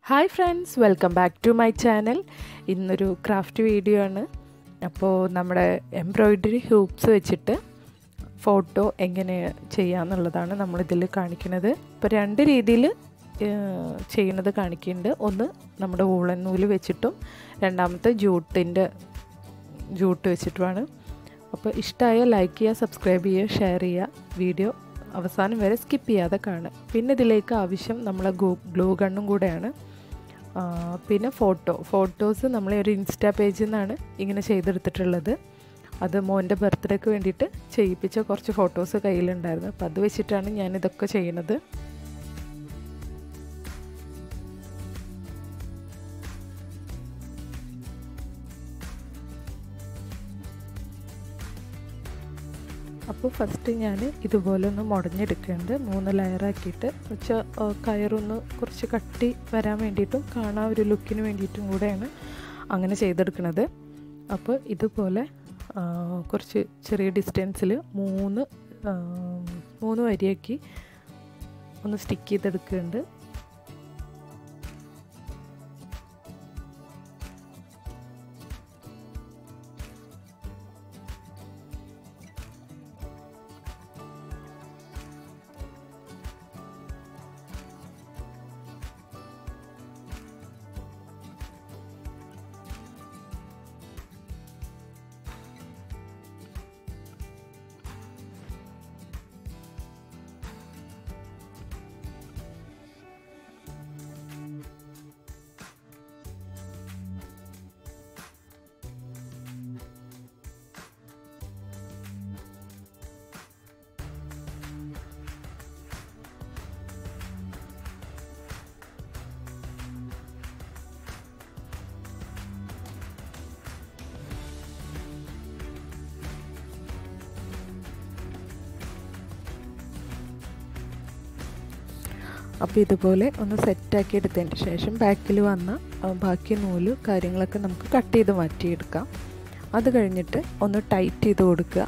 hi friends welcome back to my channel ഇന്നൊരു craft video ആണ് അപ്പോൾ നമ്മുടെ എംബ്രോയ്ഡറി ഹൂപ്സ് വെച്ചിട്ട് ഫോട്ടോ എങ്ങനെ ചെയ്യാമെന്നുള്ളതാണ് നമ്മളിതിൽ കാണിക്കുന്നത് ഇപ്പോൾ രണ്ട് രീതിയിൽ ചെയ്യുന്നത് കാണിക്കുന്നുണ്ട് ഒന്ന് നമ്മുടെ വൂളൻ നൂല് വെച്ചിട്ടും രണ്ടാമത്തെ ജൂട്ടിൻ്റെ ജൂട്ട് വെച്ചിട്ടുമാണ് അപ്പോൾ ഇഷ്ടമായ ലൈക്ക് ചെയ്യുക സബ്സ്ക്രൈബ് ചെയ്യുക ഷെയർ ചെയ്യുക വീഡിയോ അവസാനം വരെ സ്കിപ്പ് ചെയ്യാതെ കാണുക പിന്നെ ഇതിലേക്ക് ആവശ്യം നമ്മളെ ഗ്ലൂ ഗ്ലൂ ഗണ്ണും കൂടെയാണ് പിന്നെ ഫോട്ടോ ഫോട്ടോസ് നമ്മൾ ഒരു ഇൻസ്റ്റാ പേജിൽ നിന്നാണ് ഇങ്ങനെ ചെയ്തെടുത്തിട്ടുള്ളത് അത് മോൻ്റെ ബർത്ത്ഡേക്ക് വേണ്ടിയിട്ട് ചെയ്യിപ്പിച്ച കുറച്ച് ഫോട്ടോസ് കയ്യിലുണ്ടായിരുന്നു അപ്പോൾ അത് വെച്ചിട്ടാണ് ഞാനിതൊക്കെ ചെയ്യുന്നത് അപ്പോൾ ഫസ്റ്റ് ഞാൻ ഇതുപോലെ ഒന്ന് മുടഞ്ഞെടുക്കുന്നുണ്ട് മൂന്ന് ലെയറാക്കിയിട്ട് വെച്ച് കയറൊന്ന് കുറച്ച് കട്ടി വരാൻ വേണ്ടിയിട്ടും കാണാൻ ഒരു ലുക്കിന് വേണ്ടിയിട്ടും കൂടെയാണ് അങ്ങനെ ചെയ്തെടുക്കുന്നത് അപ്പോൾ ഇതുപോലെ കുറച്ച് ചെറിയ ഡിസ്റ്റൻസിൽ മൂന്ന് മൂന്ന് വരിയാക്കി ഒന്ന് സ്റ്റിക്ക് ചെയ്തെടുക്കുന്നുണ്ട് അപ്പോൾ ഇതുപോലെ ഒന്ന് സെറ്റാക്കി എടുത്തതിന് ശേഷം ബാക്കിൽ വന്ന ബാക്കി നൂല് കാര്യങ്ങളൊക്കെ നമുക്ക് കട്ട് ചെയ്ത് മാറ്റിയെടുക്കാം അത് കഴിഞ്ഞിട്ട് ഒന്ന് ടൈറ്റ് ചെയ്ത് കൊടുക്കുക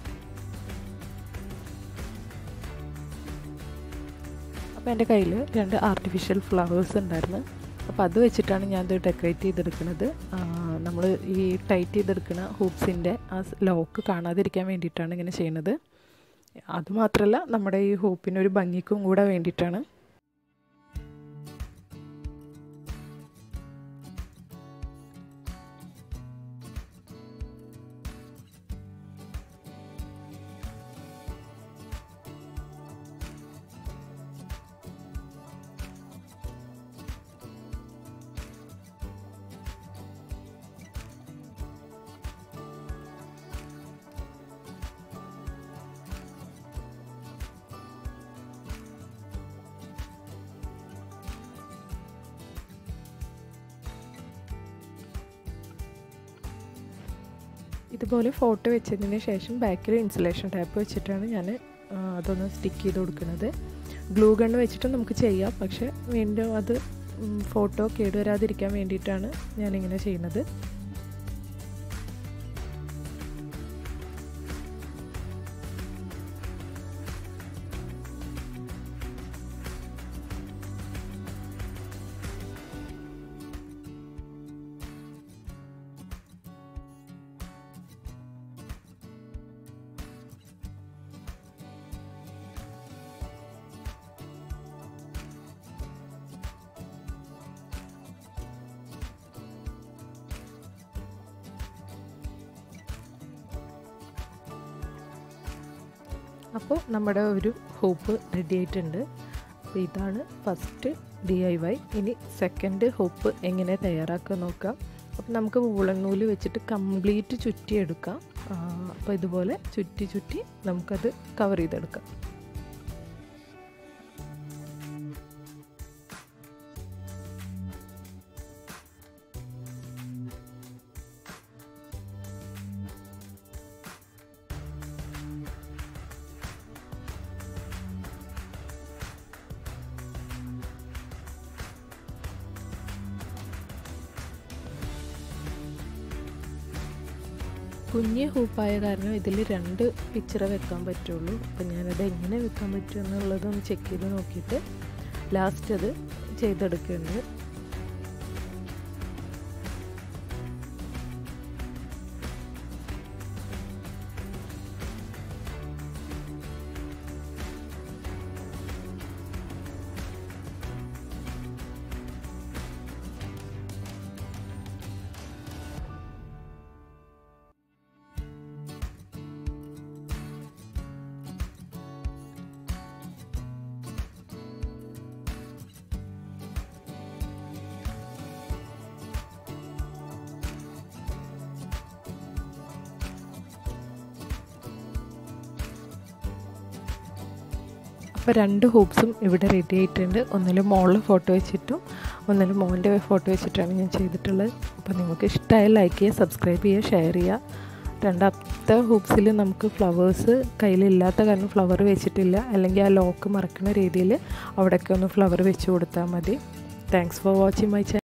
അപ്പോൾ എൻ്റെ കയ്യിൽ രണ്ട് ആർട്ടിഫിഷ്യൽ ഫ്ലവേഴ്സ് ഉണ്ടായിരുന്നു അപ്പോൾ അത് വെച്ചിട്ടാണ് ഞാൻ ഇത് ഡെക്കറേറ്റ് ചെയ്തെടുക്കുന്നത് നമ്മൾ ഈ ടൈറ്റ് ചെയ്തെടുക്കുന്ന ഹൂപ്സിൻ്റെ ആ ലോക്ക് കാണാതിരിക്കാൻ വേണ്ടിയിട്ടാണ് ഇങ്ങനെ ചെയ്യുന്നത് അതുമാത്രമല്ല നമ്മുടെ ഈ ഹൂപ്പിനൊരു ഭംഗിക്കും കൂടെ വേണ്ടിയിട്ടാണ് ഇതുപോലെ ഫോട്ടോ വെച്ചതിന് ശേഷം ബാക്കിൽ ഇൻസുലേഷൻ ടാപ്പ് വെച്ചിട്ടാണ് ഞാൻ അതൊന്ന് സ്റ്റിക്ക് ചെയ്ത് കൊടുക്കുന്നത് ഗ്ലൂ ഗണ്ണ് വെച്ചിട്ട് നമുക്ക് ചെയ്യാം പക്ഷെ വീണ്ടും അത് ഫോട്ടോ കേടുവരാതിരിക്കാൻ വേണ്ടിയിട്ടാണ് ഞാനിങ്ങനെ ചെയ്യുന്നത് അപ്പോൾ നമ്മുടെ ഒരു ഹോപ്പ് റെഡി ആയിട്ടുണ്ട് അപ്പോൾ ഇതാണ് ഫസ്റ്റ് ഡി ഐ വൈ ഇനി സെക്കൻഡ് ഹോപ്പ് എങ്ങനെ തയ്യാറാക്കുക നോക്കാം അപ്പോൾ നമുക്ക് വൂളൻ നൂല് വെച്ചിട്ട് കംപ്ലീറ്റ് ചുറ്റിയെടുക്കാം അപ്പോൾ ഇതുപോലെ ചുറ്റി ചുറ്റി നമുക്കത് കവർ ചെയ്തെടുക്കാം കുഞ്ഞ് ഹൂപ്പായ കാരണം ഇതിൽ രണ്ട് പിക്ചർ വെക്കാൻ പറ്റുള്ളൂ അപ്പം ഞാനത് എങ്ങനെ വെക്കാൻ പറ്റും എന്നുള്ളതൊന്ന് ചെക്ക് ചെയ്ത് നോക്കിയിട്ട് ലാസ്റ്റ് അത് ചെയ്തെടുക്കുന്നുണ്ട് അപ്പോൾ രണ്ട് ഹൂപ്സും ഇവിടെ റെഡി ആയിട്ടുണ്ട് ഒന്നിൽ മോളിൽ ഫോട്ടോ വെച്ചിട്ടും ഒന്നിൽ മോൻ്റെ ഫോട്ടോ വെച്ചിട്ടാണ് ഞാൻ ചെയ്തിട്ടുള്ളത് അപ്പോൾ നിങ്ങൾക്ക് ഇഷ്ടമായ ലൈക്ക് ചെയ്യുക സബ്സ്ക്രൈബ് ചെയ്യുക ഷെയർ ചെയ്യുക രണ്ടാമത്തെ ഹൂപ്സിൽ നമുക്ക് ഫ്ലവേഴ്സ് കയ്യിലില്ലാത്ത കാരണം ഫ്ലവർ വെച്ചിട്ടില്ല അല്ലെങ്കിൽ ആ ലോക്ക് മറക്കുന്ന രീതിയിൽ അവിടെയൊക്കെ ഒന്ന് ഫ്ലവർ വെച്ച് കൊടുത്താൽ മതി thanks for watching my channel